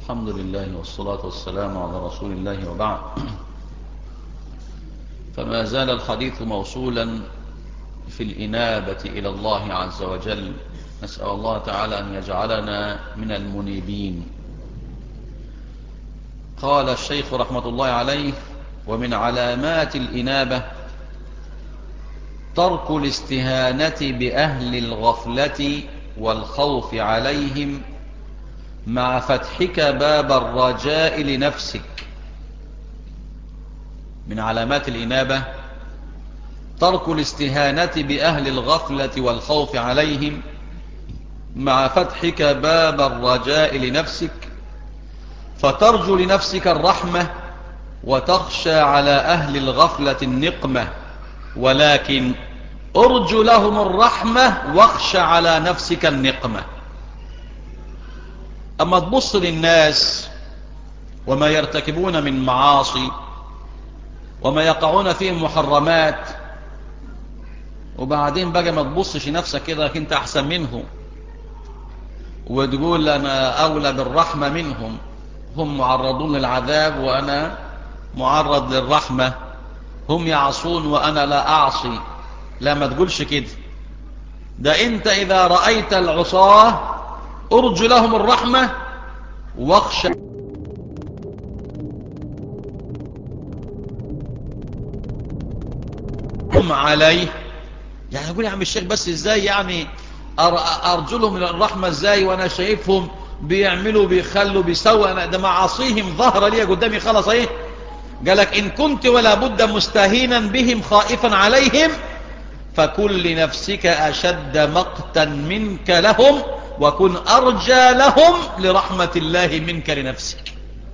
الحمد لله والصلاة والسلام على رسول الله وبعد فما زال الحديث موصولا في الإنابة إلى الله عز وجل نسأل الله تعالى أن يجعلنا من المنيبين قال الشيخ رحمة الله عليه ومن علامات الإنابة ترك الاستهانة بأهل الغفلة والخوف عليهم مع فتحك باب الرجاء لنفسك من علامات الإنابة ترك الاستهانة بأهل الغفلة والخوف عليهم مع فتحك باب الرجاء لنفسك فترجو لنفسك الرحمة وتخشى على أهل الغفلة النقمة ولكن ارجو لهم الرحمة واخشى على نفسك النقمة أما تبص للناس وما يرتكبون من معاصي وما يقعون فيهم محرمات وبعدين بقى ما تبصش نفسك كده انت احسن منهم وتقول انا اولى بالرحمة منهم هم معرضون للعذاب وانا معرض للرحمة هم يعصون وانا لا اعصي لا ما تقولش كده ده انت اذا رأيت العصاه ارجو لهم الرحمة واخشى هم عليه يعني اقول يا عم الشيخ بس ازاي يعني ارجو لهم الرحمة ازاي وانا شايفهم بيعملوا بيخلوا بيسووا انا ده معاصيهم ظهر لي قدامي خلاص ايه قالك ان كنت ولا بد مستهينا بهم خائفا عليهم فكن لنفسك اشد مقتا منك لهم وكن أرجى لهم لرحمة الله منك لنفسك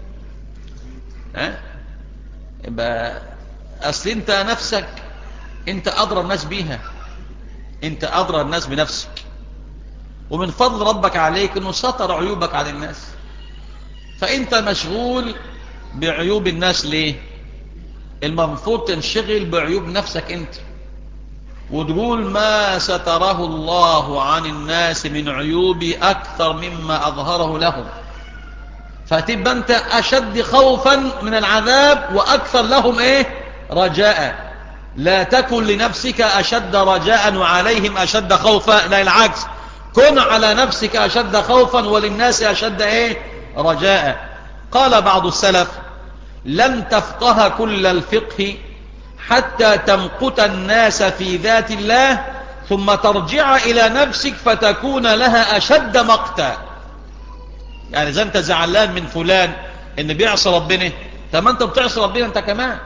ها يبقى أصل أنت نفسك أنت أضرى الناس بيها أنت أضرى الناس بنفسك ومن فضل ربك عليك أنه سطر عيوبك على الناس فأنت مشغول بعيوب الناس ليه المفروض تنشغل بعيوب نفسك أنت وتقول ما ستره الله عن الناس من عيوبي أكثر مما أظهره لهم فتبقى أنت أشد خوفا من العذاب وأكثر لهم إيه رجاء لا تكن لنفسك أشد رجاء وعليهم أشد خوفا لا العكس كن على نفسك أشد خوفا وللناس أشد إيه رجاء قال بعض السلف لن تفقه كل الفقه حتى تمقت الناس في ذات الله ثم ترجع إلى نفسك فتكون لها أشد مقتا يعني إذا أنت زعلان من فلان إن بيعصى ربنا طب أنت بتعصى ربنا أنت كمان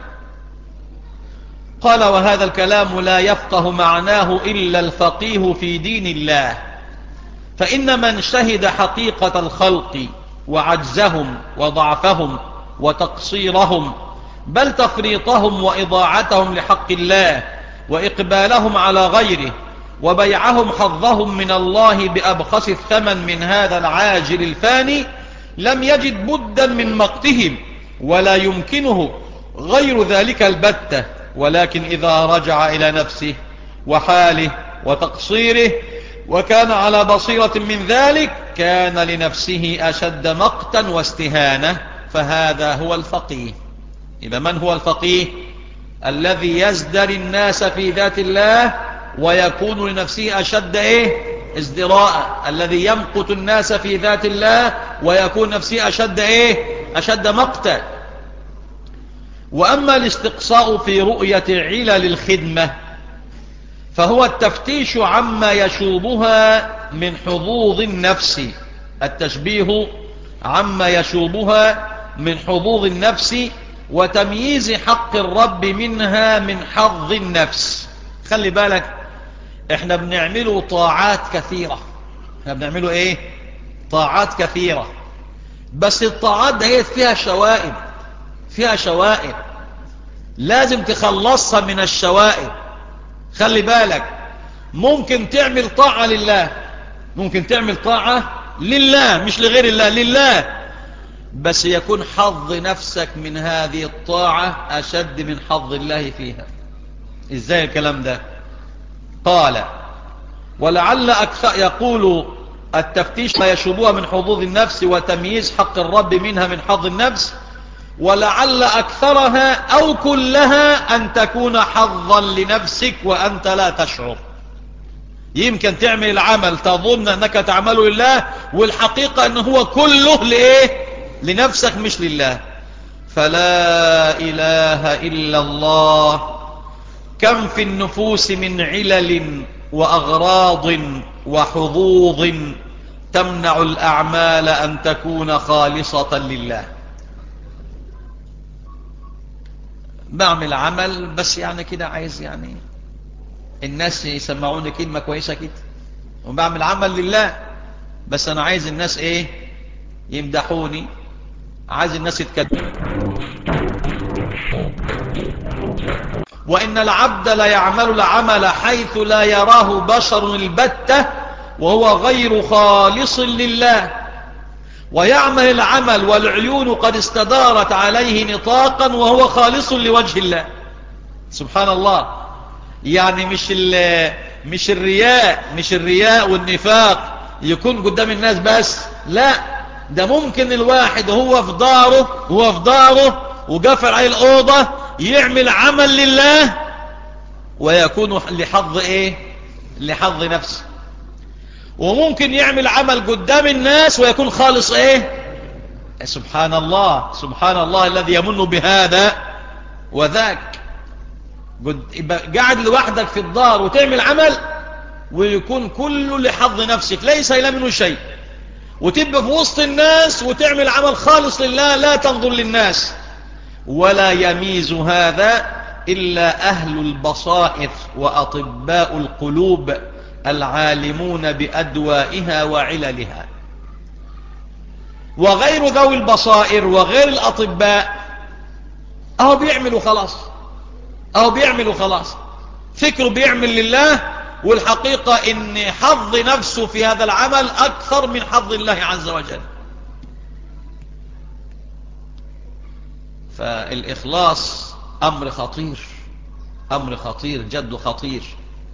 قال وهذا الكلام لا يفقه معناه إلا الفقيه في دين الله فإن من شهد حقيقة الخلق وعجزهم وضعفهم وتقصيرهم بل تفريطهم وإضاعتهم لحق الله وإقبالهم على غيره وبيعهم حظهم من الله بأبخس الثمن من هذا العاجل الفاني لم يجد بدا من مقتهم ولا يمكنه غير ذلك البتة ولكن إذا رجع إلى نفسه وحاله وتقصيره وكان على بصيرة من ذلك كان لنفسه أشد مقتا واستهانة فهذا هو الفقيه إذا من هو الفقيه الذي يزدر الناس في ذات الله ويكون لنفسه أشد إيه ازدراء الذي يمقت الناس في ذات الله ويكون نفسه أشد إيه أشد مقتا وأما الاستقصاء في رؤية علل الخدمة فهو التفتيش عما يشوبها من حظوظ النفس التشبيه عما يشوبها من حظوظ النفس وتمييز حق الرب منها من حظ النفس خلي بالك احنا بنعمله طاعات كثيرة احنا بنعمله ايه طاعات كثيرة بس الطاعات ده هي فيها شوائب فيها شوائب لازم تخلصها من الشوائب خلي بالك ممكن تعمل طاعة لله ممكن تعمل طاعة لله مش لغير الله لله بس يكون حظ نفسك من هذه الطاعة أشد من حظ الله فيها إزاي الكلام ده قال ولعل أكثر يقول التفتيش ما يشوبها من حظوظ النفس وتمييز حق الرب منها من حظ النفس ولعل أكثرها أو كلها أن تكون حظا لنفسك وأنت لا تشعر يمكن تعمل العمل تظن أنك تعمله لله والحقيقة أنه هو كله لإيه لنفسك مش لله فلا إله إلا الله كم في النفوس من علل وأغراض وحظوظ تمنع الأعمال أن تكون خالصة لله بعمل عمل بس يعني كده عايز يعني الناس يسمعوني كلمة كويسة كده وبعمل عمل لله بس أنا عايز الناس إيه يمدحوني عايز الناس يتكلم وإن العبد لا يعمل العمل حيث لا يراه بشر البتة وهو غير خالص لله ويعمل العمل والعيون قد استدارت عليه نطاقا وهو خالص لوجه الله سبحان الله يعني مش مش الرياء مش الرياء والنفاق يكون قدام الناس بس لا ده ممكن الواحد وهو في داره هو في داره وقفل عليه الأوضة يعمل عمل لله ويكون لحظ ايه لحظ نفسه وممكن يعمل عمل قدام الناس ويكون خالص ايه سبحان الله سبحان الله الذي يمن بهذا وذاك قاعد لوحدك في الدار وتعمل عمل ويكون كله لحظ نفسك ليس إلى منه شيء وتبقى في وسط الناس وتعمل عمل خالص لله لا تنظر للناس ولا يميز هذا إلا أهل البصائر وأطباء القلوب العالمون بأدوائها وعللها وغير ذوي البصائر وغير الأطباء أهو بيعملوا خلاص أهو بيعملوا خلاص فكره بيعمل لله والحقيقة ان حظ نفسه في هذا العمل أكثر من حظ الله عز وجل فالإخلاص أمر خطير أمر خطير جد خطير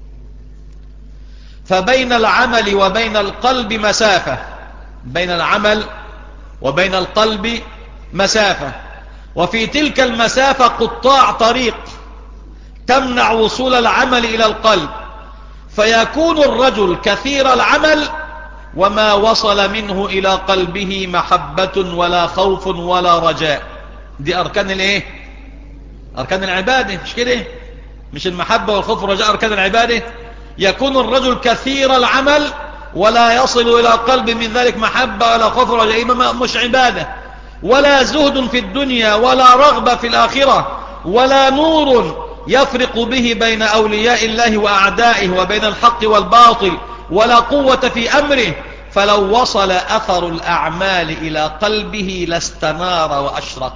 فبين العمل وبين القلب مسافة بين العمل وبين القلب مسافة وفي تلك المسافة قطاع طريق تمنع وصول العمل إلى القلب فيكون الرجل كثير العمل وما وصل منه إلى قلبه محبة ولا خوف ولا رجاء دي أركان الايه أركان العبادة مش كده مش المحبة والخوف والرجاء أركان العبادة يكون الرجل كثير العمل ولا يصل إلى قلب من ذلك محبة ولا خوف ولا رجاء مش عبادة ولا زهد في الدنيا ولا رغبة في الآخرة ولا نور يفرق به بين أولياء الله وأعدائه وبين الحق والباطل ولا قوة في أمره فلو وصل أثر الأعمال إلى قلبه لاستنار وأشرق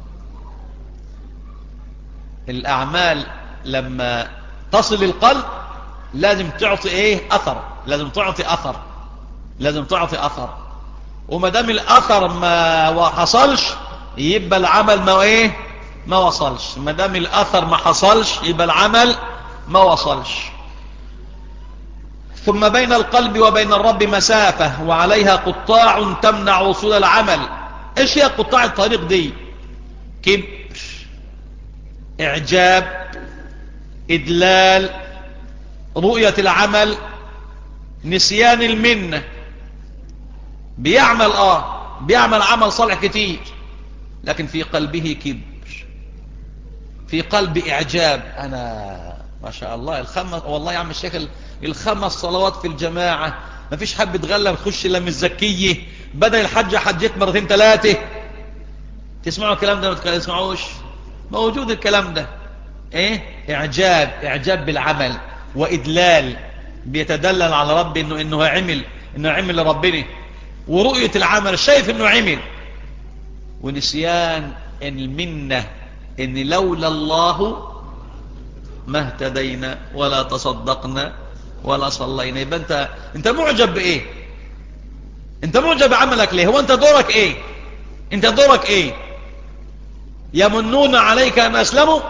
الأعمال لما تصل القلب لازم تعطي ايه اثر لازم تعطي اثر لازم تعطي اثر وما دام الاثر ما حصلش يبقى العمل ما ايه ما وصلش ما دام الاثر ما حصلش يبقى العمل ما وصلش ثم بين القلب وبين الرب مسافة وعليها قطاع تمنع وصول العمل ايش هي قطاع الطريق دي كبر اعجاب ادلال رؤية العمل نسيان المنة بيعمل اه بيعمل عمل صالح كتير لكن في قلبه كبر في قلب اعجاب انا ما شاء الله الخمس والله يا عم الشيخ الخمس صلوات في الجماعة ما فيش حد بتغلب تخش الا من الزكية بدل الحجة حجيت مرتين ثلاثة تسمعوا الكلام ده ما تسمعوش موجود الكلام ده ايه اعجاب اعجاب بالعمل وإدلال بيتدلل على ربي إنه, إنه عمل إنه عمل لربنا ورؤية العمل شايف إنه عمل ونسيان المنة إن لولا الله ما اهتدينا ولا تصدقنا ولا صلينا يبقى أنت, أنت معجب بإيه أنت معجب بعملك ليه هو أنت دورك إيه أنت دورك إيه يمنون عليك أن أسلموا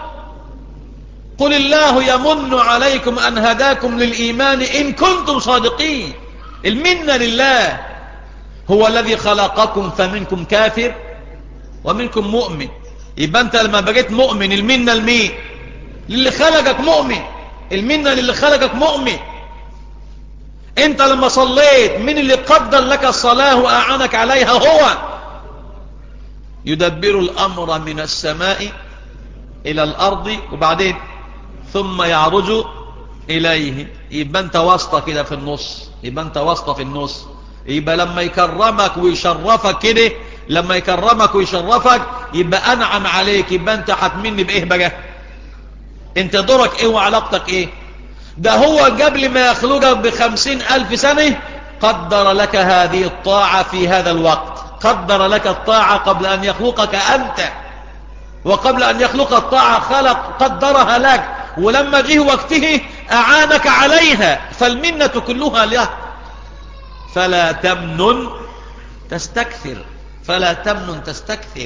قل الله يمن عليكم أن هداكم للإيمان إن كنتم صادقين المنة لله هو الذي خلقكم فمنكم كافر ومنكم مؤمن يبقى انت لما بقيت مؤمن المنة لمين للي خلقك مؤمن المنة للي خلقك مؤمن انت لما صليت من اللي قدر لك الصلاة وأعانك عليها هو يدبر الأمر من السماء إلى الأرض وبعدين ثم يعرج إليه يبقى انت واسطة كده في النص يبقى انت واسطة في النص يبقى لما يكرمك ويشرفك كده لما يكرمك ويشرفك يبقى أنعم عليك يبقى انت هتمني بإيه بقى انت دورك ايه وعلاقتك ايه ده هو قبل ما يخلقك بخمسين ألف سنة قدر لك هذه الطاعة في هذا الوقت قدر لك الطاعة قبل أن يخلقك أنت وقبل أن يخلق الطاعة خلق قدرها لك ولما جه وقته أعانك عليها فالمنة كلها له فلا تمنن تستكثر فلا تمنن تستكثر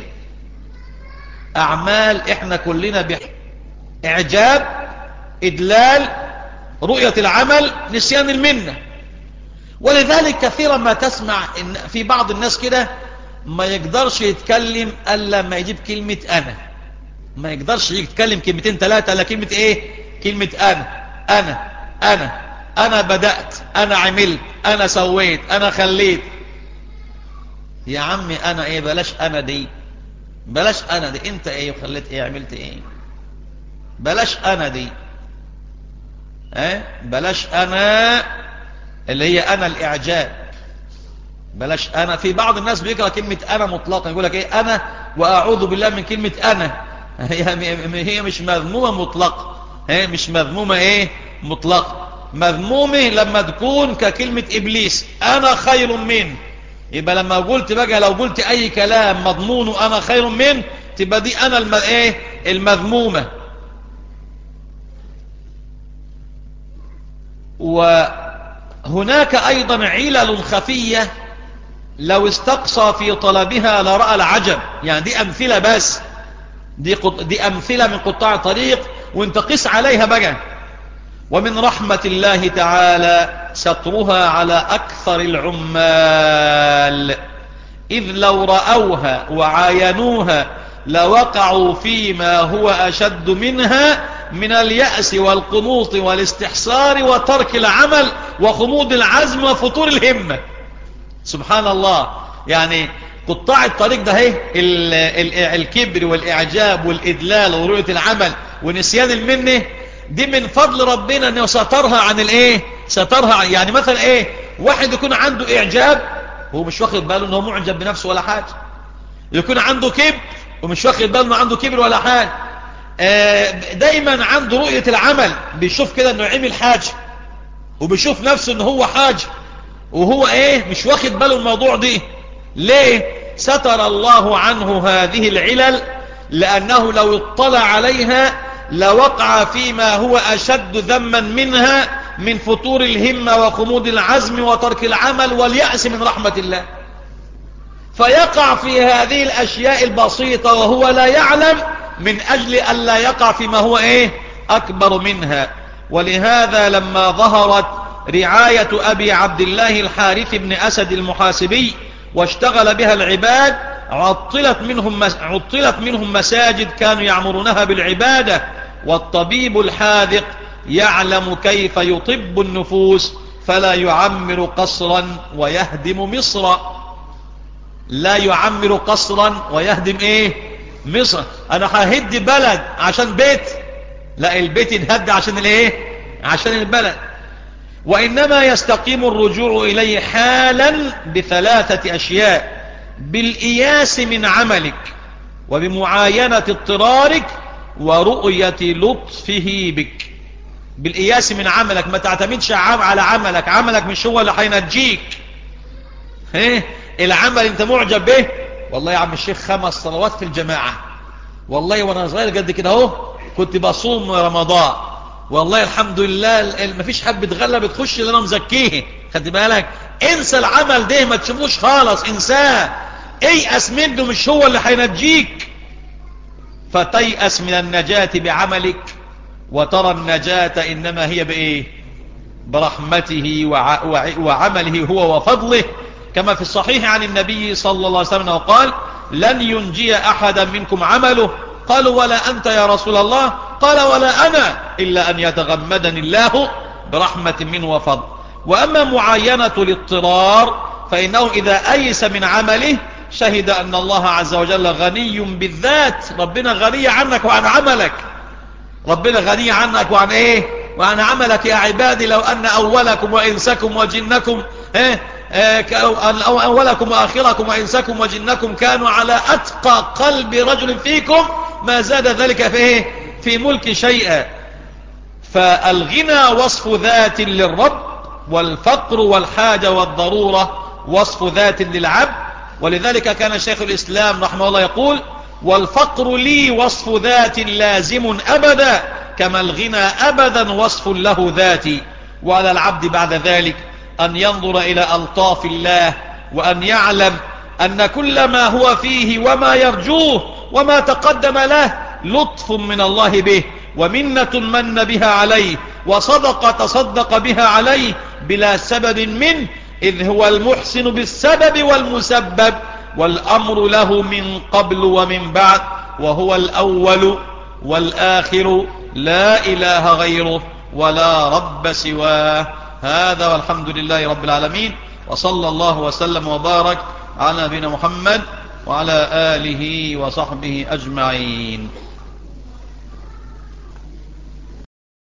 أعمال إحنا كلنا بإعجاب إدلال رؤية العمل نسيان المنة ولذلك كثيرا ما تسمع إن في بعض الناس كده ما يقدرش يتكلم ألا ما يجيب كلمة أنا ما يقدرش يتكلم كلمتين ثلاثة ألا كلمة إيه كلمة أنا أنا أنا أنا بدأت أنا عملت أنا سويت أنا خليت يا عمي أنا إيه بلاش أنا دي بلاش أنا دي أنت إيه وخليت إيه عملت إيه بلاش أنا دي اه بلاش أنا اللي هي أنا الإعجاب بلاش أنا في بعض الناس بيقرأ كلمة أنا مطلقا يقول لك إيه أنا وأعوذ بالله من كلمة أنا هي هي مش مذمومة مطلقة هي مش مذمومة إيه مطلقة مذمومة لما تكون ككلمة إبليس أنا خير منه يبقى لما قلت بقى لو قلت أي كلام مضمون أنا خير منه تبقى دي أنا الم... إيه المذمومة وهناك أيضا علل خفية لو استقصى في طلبها لرأى العجب يعني دي أمثلة بس دي, قط... دي أمثلة من قطاع طريق وانت قس عليها بقى ومن رحمة الله تعالى سترها على أكثر العمال إذ لو رأوها وعاينوها لوقعوا فيما هو أشد منها من اليأس والقنوط والاستحصار وترك العمل وخمود العزم وفطور الهمة سبحان الله يعني قطاع الطريق ده هي الكبر والإعجاب والإدلال ورؤية العمل ونسيان المنه دي من فضل ربنا انه سترها عن الايه سترها عن يعني مثلا ايه واحد يكون عنده اعجاب هو مش واخد باله انه معجب بنفسه ولا حاجة يكون عنده كبر ومش واخد باله انه عنده كبر ولا حاجة آه دايما عنده رؤية العمل بيشوف كده انه عمل حاجة وبيشوف نفسه انه هو حاجة وهو ايه مش واخد باله الموضوع دي ليه ستر الله عنه هذه العلل لانه لو اطلع عليها لوقع فيما هو أشد ذما منها من فطور الهمة وخمود العزم وترك العمل واليأس من رحمة الله فيقع في هذه الأشياء البسيطة وهو لا يعلم من أجل أن لا يقع فيما هو إيه أكبر منها ولهذا لما ظهرت رعاية أبي عبد الله الحارث بن أسد المحاسبي واشتغل بها العباد عطلت منهم, عطلت منهم مساجد كانوا يعمرونها بالعبادة والطبيب الحاذق يعلم كيف يطب النفوس فلا يعمر قصرا ويهدم مصر لا يعمر قصرا ويهدم ايه مصر انا ههد بلد عشان بيت لا البيت ينهد عشان الايه عشان البلد وانما يستقيم الرجوع اليه حالا بثلاثة اشياء بالإياس من عملك وبمعاينة اضطرارك ورؤية لطفه بك بالإياس من عملك ما تعتمدش على عملك عملك مش هو اللي هينجيك ايه العمل انت معجب به والله يا عم الشيخ خمس صلوات في الجماعة والله وانا صغير قد كده اهو كنت بصوم رمضان والله الحمد لله ما فيش حد بتغلب تخش اللي انا مزكيه خدت بالك انسى العمل ده ما تشوفوش خالص انساه ايأس منه مش هو اللي هينجيك فتيأس من النجاة بعملك وترى النجاة انما هي بايه برحمته وعمله هو وفضله كما في الصحيح عن النبي صلى الله عليه وسلم وقال لن ينجي أحدا منكم عمله قالوا ولا أنت يا رسول الله قال ولا أنا إلا أن يتغمدني الله برحمة منه وفضل وأما معاينة الاضطرار فإنه إذا أيس من عمله شهد أن الله عز وجل غني بالذات ربنا غني عنك وعن عملك ربنا غني عنك وعن ايه وعن عملك يا عبادي لو أن أولكم وإنسكم وجنكم ايه أولكم وآخركم وإنسكم وجنكم كانوا على أتقى قلب رجل فيكم ما زاد ذلك في ايه في ملك شيئا فالغنى وصف ذات للرب والفقر والحاجة والضرورة وصف ذات للعبد ولذلك كان شيخ الإسلام رحمه الله يقول والفقر لي وصف ذات لازم أبدا كما الغنى أبدا وصف له ذاتي وعلى العبد بعد ذلك أن ينظر إلى ألطاف الله وأن يعلم أن كل ما هو فيه وما يرجوه وما تقدم له لطف من الله به ومنة من بها عليه وصدق تصدق بها عليه بلا سبب منه إذ هو المحسن بالسبب والمسبب والأمر له من قبل ومن بعد وهو الأول والآخر لا إله غيره ولا رب سواه هذا والحمد لله رب العالمين وصلى الله وسلم وبارك على نبينا محمد وعلى آله وصحبه أجمعين